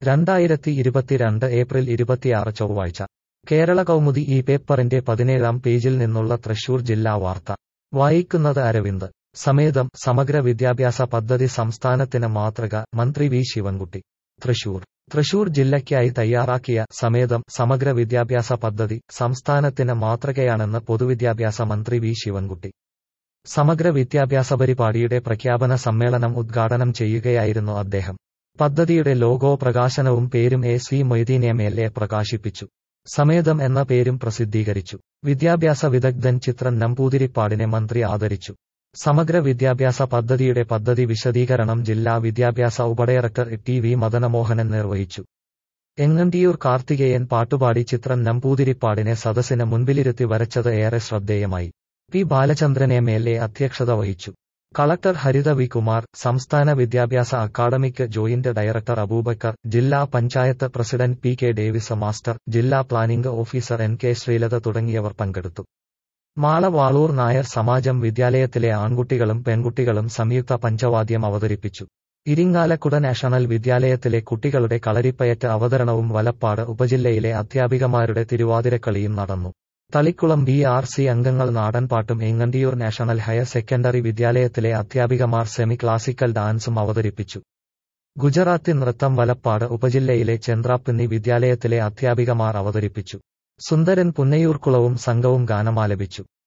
രണ്ടായിരത്തി ഇരുപത്തിരണ്ട് ഏപ്രിൽ ഇരുപത്തിയാറ് ചൊവ്വാഴ്ച കേരള കൗമുദി ഈ പേപ്പറിന്റെ പതിനേഴാം പേജിൽ നിന്നുള്ള തൃശൂർ ജില്ലാ വാർത്ത വായിക്കുന്നത് അരവിന്ദ് സമേതം സമഗ്ര വിദ്യാഭ്യാസ പദ്ധതി സംസ്ഥാനത്തിന് മാതൃക മന്ത്രി വി ശിവൻകുട്ടി തൃശൂർ തൃശൂർ ജില്ലയ്ക്കായി തയ്യാറാക്കിയ സമേതം സമഗ്ര വിദ്യാഭ്യാസ പദ്ധതി സംസ്ഥാനത്തിന് മാതൃകയാണെന്ന് പൊതുവിദ്യാഭ്യാസ മന്ത്രി വി ശിവൻകുട്ടി സമഗ്ര വിദ്യാഭ്യാസ പരിപാടിയുടെ പ്രഖ്യാപന സമ്മേളനം ഉദ്ഘാടനം ചെയ്യുകയായിരുന്നു അദ്ദേഹം പദ്ധതിയുടെ ലോഗോ പ്രകാശനവും പേരും A C Moideen M L A പ്രകാശിപ്പിച്ചു സമേതം എന്ന പേരും പ്രസിദ്ധീകരിച്ചു വിദ്യാഭ്യാസ വിദഗ്ധൻ ചിത്രൻ നമ്പൂതിരിപ്പാടിനെ മന്ത്രി ആദരിച്ചു സമഗ്ര വിദ്യാഭ്യാസ പദ്ധതിയുടെ പദ്ധതി വിശദീകരണം ജില്ലാ വിദ്യാഭ്യാസ ഉപഡയറക്ടർ ടി വി മദനമോഹനൻ നിർവഹിച്ചു എങ്ങണ്ടിയൂർ കാർത്തികേയൻ പാട്ടുപാടി ചിത്രൻ നമ്പൂതിരിപ്പാടിനെ സദസ്സിന് മുൻപിലിരുത്തി വരച്ചത് ഏറെ ശ്രദ്ധേയമായി P Balachandran M L A അധ്യക്ഷത വഹിച്ചു കളക്ടർ ഹരിത വി കുമാർ സംസ്ഥാന വിദ്യാഭ്യാസ അക്കാദമിക് ജോയിന്റ് ഡയറക്ടർ അബൂബക്കർ ജില്ലാ panchayat president P K Davis master ജില്ലാ planning officer N K Sreelatha തുടങ്ങിയവർ പങ്കെടുത്തു മാള വാളൂർ നായർ സമാജം വിദ്യാലയത്തിലെ ആൺകുട്ടികളും പെൺകുട്ടികളും സംയുക്ത പഞ്ചവാദ്യം അവതരിപ്പിച്ചു ഇരിങ്ങാലക്കുട നാഷണൽ വിദ്യാലയത്തിലെ കുട്ടികളുടെ കളരിപ്പയറ്റ് അവതരണവും വലപ്പാട് ഉപജില്ലയിലെ അധ്യാപികമാരുടെ തിരുവാതിരക്കളിയും നടന്നു തളിക്കുളം ബി ആർ സി അംഗങ്ങൾ നാടൻപാട്ടും എങ്ങണ്ടിയൂർ നാഷണൽ ഹയർ സെക്കൻഡറി വിദ്യാലയത്തിലെ അധ്യാപികമാർ സെമി ക്ലാസിക്കൽ ഡാൻസും അവതരിപ്പിച്ചു ഗുജറാത്തി നൃത്തം വലപ്പാട് ഉപജില്ലയിലെ ചെന്ത്രാപ്പിന്നി വിദ്യാലയത്തിലെ അധ്യാപികമാർ അവതരിപ്പിച്ചു സുന്ദരൻ പുന്നയൂർക്കുളവും സംഘവും ഗാനമാലപിച്ചു